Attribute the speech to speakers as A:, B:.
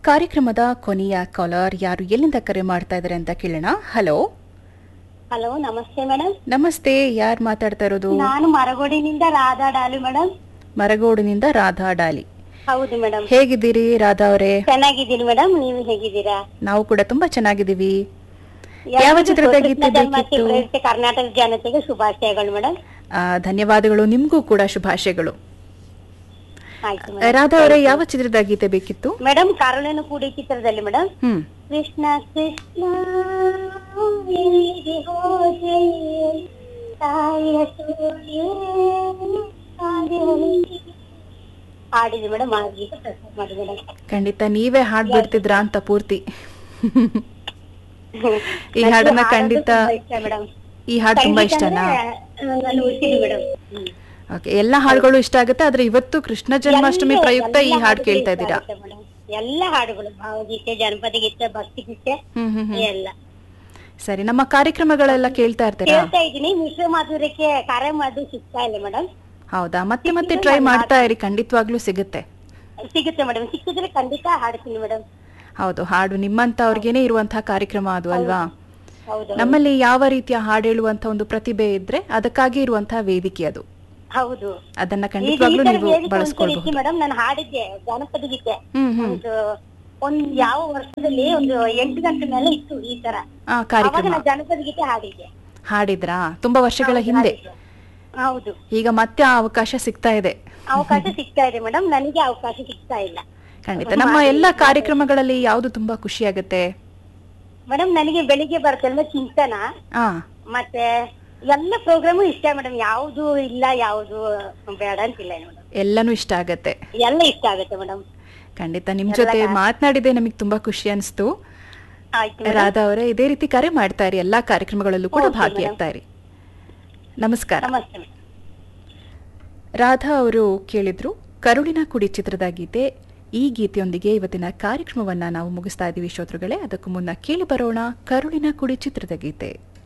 A: ಕಾರ್ಯಕ್ರಮದ ಕೊನೆಯ ಕಾಲರ್ ಯಾರು ಎಲ್ಲಿಂದ ಕರೆ ಮಾಡ್ತಾ ಇದ್ದಾರೆ ಅಂತ ಕೇಳೋಣ ಹಲೋ
B: ಹಲೋ ನಮಸ್ತೆ ಮೇಡಮ್
A: ನಮಸ್ತೆ ಯಾರು ಮಾತಾಡ್ತಾ ಇರೋದು
B: ನಾನು ಮರಗೋಡಿನಿಂದ ರಾಧಾ ಡಾಲು ಮೇಡಮ್
A: ಮರಗೋಡಿನಿಂದ ರಾಧಾ ಡಾಲಿ
B: ಹೌದು ಮೇಡಮ್
A: ಹೇಗಿದ್ದೀರಿ ರಾಧಾ ಅವರೇ
B: ಚೆನ್ನಾಗಿದ್ದೀನಿ ಮೇಡಮ್ ನೀವು ಹೇಗಿದ್ದೀರಾ
A: ನಾವು ಕೂಡ ತುಂಬಾ ಚೆನ್ನಾಗಿದ್ದೀವಿ ಯಾವ
B: ಎಲ್ರಿಗೂ
A: ಚಿತ್ರದ
B: ಕೃಷ್ಣ
A: ಗೀತೆ
B: ಜನ್ಮಾಷ್ಟಮಿ
A: ಬೇಕಿತ್ತು?
B: ಪ್ರಯುಕ್ತ ಕರ್ನಾಟಕ ಜನತೆಗೆ ಶುಭಾಶಯಗಳು ಮೇಡಮ್
A: ಆ, ಧನ್ಯವಾದಗಳು ನಿಮಗೂ ಕೂಡ ಶುಭಾಶಯಗಳು
B: ಆಯ್ತು
A: ಆ, ರಾಧಾ ಅವರೇ ಯಾವ ಚಿತ್ರದ ಗೀತೆ ಬೇಕಿತ್ತು
B: ಮೇಡಮ್ ಕರುಳನ್ನು ಕೂಡಿ ಚಿತ್ರದಲ್ಲಿ ಮೇಡಮ್
A: ಹ್ಮ್
B: ಕೃಷ್ಣ ಕೃಷ್ಣ ಎಲ್ಲಿಗೆ ಹೋದೆ ತಾಯಿಯ ಸೂರ್ಯ ಕಾದಿರಲಿ. ಹಾಡಿದೆ ಮೇಡಮ್ ಆ ಗೀತೆ ಪ್ರಸಾರ ಮಾಡಿ ಮೇಡಮ್
A: ಖಂಡಿತ ನೀವೇ ಹಾಡ್ ಬಿಡ್ತಿದ್ರಾ ಅಂತ ಪೂರ್ತಿ ಈ ಹಾಡನ್ನ ಖಂಡಿತ
B: ಮೇಡಮ್
A: ಈ ಹಾಡು ತುಂಬಾ ಇಷ್ಟನಾ
B: ನಾನು ಹುಟ್ಟಿದ್ದು ಮೇಡಮ್
A: ಓಕೆ ಎಲ್ಲ ಹಾಡುಗಳು ಇಷ್ಟ ಆಗುತ್ತೆ ಆದ್ರೆ ಇವತ್ತು ಕೃಷ್ಣ ಜನ್ಮಾಷ್ಟಮಿ ಪ್ರಯುಕ್ತ ಈ ಹಾಡು ಕೇಳ್ತಾ ಇದ್ದೀರಾ
B: ಎಲ್ಲ ಹಾಡುಗಳು ಭಾವಗೀತೆ ಜನಪದ ಗೀತೆ ಭಕ್ತಿ ಗೀತೆ
A: ಹ್ಮ್ ಹ್ಮ್ ಹ್ಮ್
B: ಎಲ್ಲ
A: ಸರಿ ನಮ್ಮ ಕಾರ್ಯಕ್ರಮಗಳೆಲ್ಲ ಕೇಳ್ತಾ ಇರ್ತೀರಾ
B: ಕೇಳ್ತಾ ಇದ್ದೀನಿ ಮಿಶ್ರ ಮಾಧುರ್ಯಕ್ಕೆ ಕರೆ ಮಾಡಿ ಸಿಗ್ತಾ ಇಲ್ಲ ಮೇಡಮ್
A: ಹೌದಾ ಮತ್ತೆ ಮತ್ತೆ ಟ್ರೈ ಮಾಡ್ತಾ ಇರಿ ಖಂಡಿತವಾಗ್ಲೂ ಸಿಗುತ್ತೆ
B: ಸಿಗುತ್ತೆ ಮೇಡಮ್ ಸಿಕ್ಕಿದ್ರೆ ಖಂಡಿತ ಹಾಡ್ತೀನಿ ಮೇಡಮ್
A: ಹೌದು ಹಾಡು ನಿಮ್ಮಂತವ್ರಿಗೇನೆ ಇರುವಂತಹ ಕಾರ್ಯಕ್ರಮ ಅದು ಅಲ್ವಾ
B: ಹೌದು
A: ನಮ್ಮಲ್ಲಿ ಯಾವ ರೀತಿಯ ಹಾಡು ಹೇಳುವಂತ ಒಂದು ಪ್ರತಿಭೆ ಇದ್ರೆ ಅದಕ್ಕಾಗಿ ಇರುವಂತಹ ವೇದಿಕೆ ಅದು
B: ಹೌದು
A: ಅದನ್ನ
B: ಈಗ ಈ
A: ಖಂಡಿತವಾಗ್ಲೂ
B: ತರ
A: ನೀವು
B: ವೇದಿಕೆ
A: ಬಳಸ್ಕೊಳ್ಬಹುದು
B: ಒಂದ್ಸರಿ ಮೇಡಮ್ ನಾನು ಹಾಡಿದ್ದೆ ಜನಪದ ಗೀತೆ
A: ಹ್ಮ್ ಹ್ಮ್
B: ಒಂದು ಒಂದ್ ಯಾವ ವರ್ಷದಲ್ಲಿ ಒಂದು ಎಂಟು ಗಂಟೆ ಮೇಲೆ ಇತ್ತು ಈ ತರ
A: ಆ
B: ಅವಾಗ
A: ಕಾರ್ಯಕ್ರಮ
B: ನಾನು ಜನಪದ ಗೀತೆ ಹಾಡಿದ್ದೆ
A: ಹಾಡಿದ್ರಾ ತುಂಬಾ ವರ್ಷಗಳ ಹಿಂದೆ
B: ಹೌದು
A: ಈಗ ಮತ್ತೆ ಆ ಅವಕಾಶ ಸಿಗ್ತಾ ಇದೆ
B: ಅವಕಾಶ ಸಿಗ್ತಾ ಇದೆ ಮೇಡಮ್ ನನಗೆ ಅವಕಾಶ ಸಿಗ್ತಾ ಇಲ್ಲ
A: ಖಂಡಿತ ನಮ್ಮ ಎಲ್ಲ ಕಾರ್ಯಕ್ರಮಗಳಲ್ಲಿ ಯಾವುದು ತುಂಬಾ ಖುಷಿ ಆಗುತ್ತೆ
B: ಮೇಡಮ್ ನನಗೆ ಬೆಳಿಗ್ಗೆ ಬರುತ್ತಲ್ವ ಚಿಂತನ
A: ಆ
B: ಮತ್ತೆ ಎಲ್ಲ ಪ್ರೋಗ್ರಾಮು ಇಷ್ಟ ಮೇಡಮ್ ಯಾವ್ದು ಇಲ್ಲ ಯಾವ್ದು ಬೇಡ ಅಂತಿಲ್ಲ ಮೇಡಮ್
A: ಎಲ್ಲಾನು ಇಷ್ಟ ಆಗತ್ತೆ
B: ಎಲ್ಲ ಇಷ್ಟ ಆಗುತ್ತೆ ಮೇಡಮ್
A: ಖಂಡಿತ ನಿಮ್ ಜೊತೆ ಮಾತನಾಡಿದೆ ನಮಗೆ ತುಂಬಾ ಖುಷಿ ಅನಿಸ್ತು
B: ಆಯ್ತು madam.
A: ರಾಧಾ ಅವರೇ ಇದೇ ರೀತಿ ಕರೆ ಮಾಡ್ತಾ ಇರಿ ಎಲ್ಲಾ ಕಾರ್ಯಕ್ರಮಗಳಲ್ಲೂ ಕೂಡ
B: Okay,
A: ಭಾಗಿಯಾಗ್ತಾ ಇರಿ ನಮಸ್ಕಾರ
B: ನಮಸ್ತೆ ಮೇಡಮ್
A: ರಾಧಾ ಅವರು ಕೇಳಿದ್ರು ಕರುಳಿನ ಕುಡಿ ಚಿತ್ರದ ಗೀತೆ ಈ ಗೀತೆಯೊಂದಿಗೆ ಇವತ್ತಿನ ಕಾರ್ಯಕ್ರಮವನ್ನ ನಾವು ಮುಗಿಸ್ತಾ ಇದ್ದೀವಿ ಶ್ರೋತೃಗಳೇ ಅದಕ್ಕೂ ಮುನ್ನ ಕೇಳಿ ಬರೋಣ ಕರುಳಿನ ಕುಡಿ ಚಿತ್ರದ ಗೀತೆ